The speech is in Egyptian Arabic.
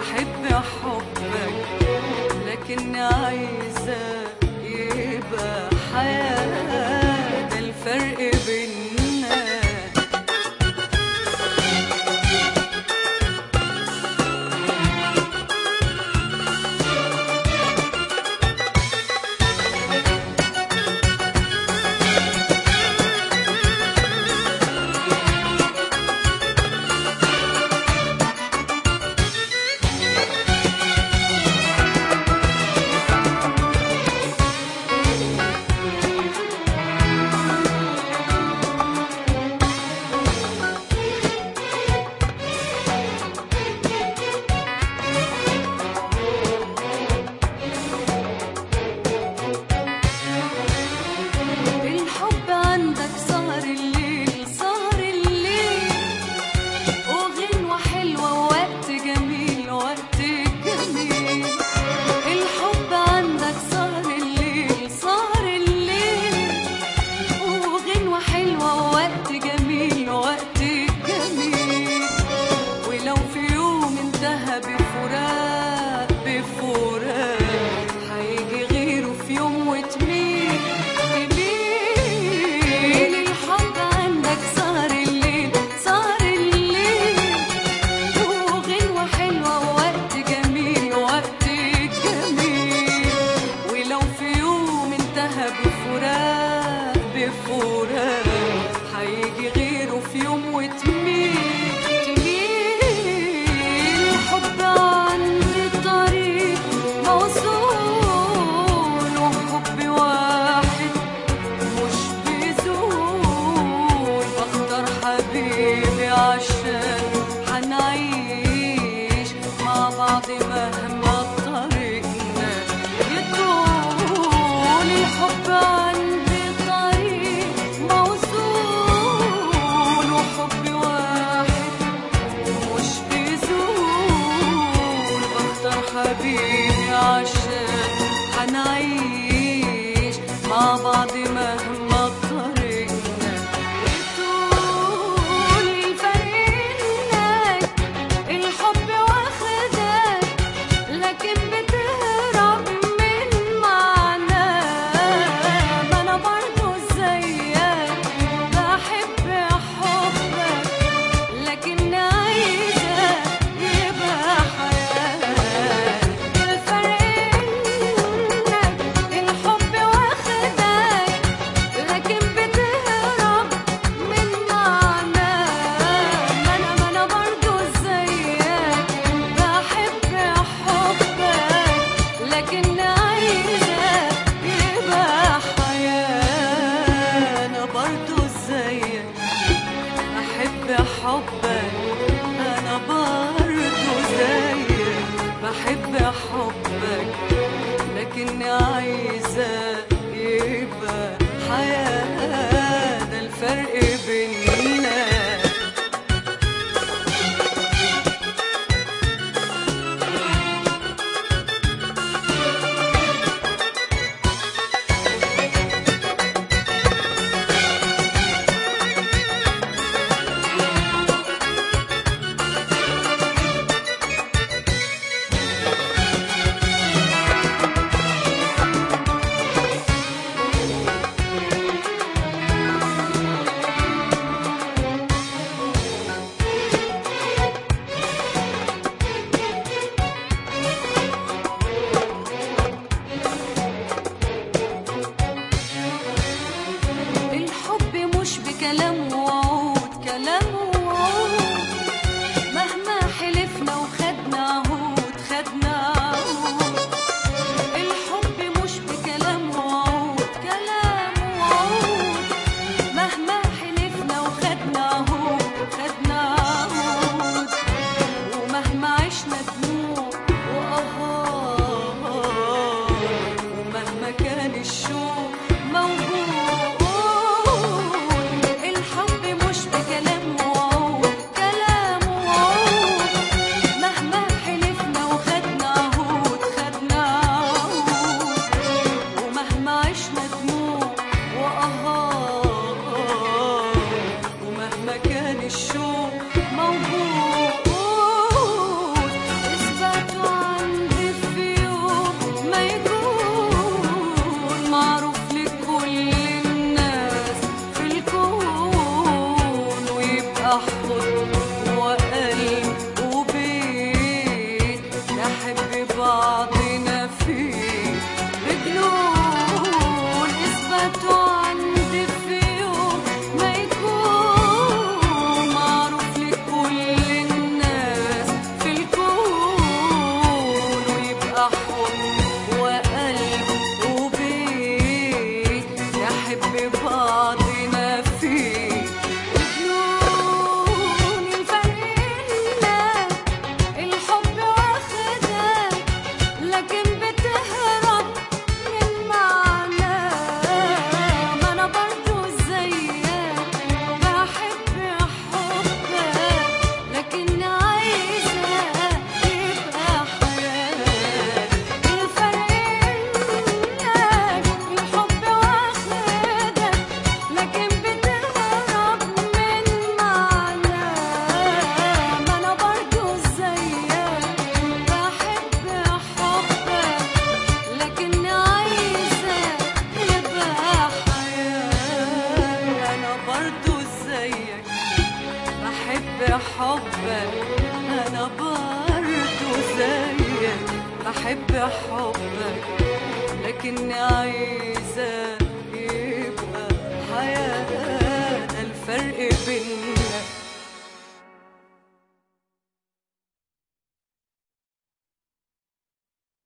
بحب حبك لكن عايزة يبقى حياة ده الفرق بينا الحب عندك سهر الليل سهر الليل وغنوة حلوة ووقت جميل وقت جميل الحب عندك سهر الليل سهر الليل وغنوة حلوة ووقت جميل وقت جميل ولو في يوم انتهى بفراق بفراق هيجي غيره في يوم وتميل تميل الحب عندك سهر الليل سهر الليل وغنوة حلوة ووقت جميل وقت جميل ولو في يوم انتهى بفراق بفراق هيجي غيره في يوم وتميل تميل الحب عندي طريق موصول وحب واحد مش بيزول بختار حبيبي عشان حنعيش مع بعض مهما طريقنا يطول الحب عندي طريق موصول وحب واحد حبك انا برضو زيك بحب حبك لكني عايزة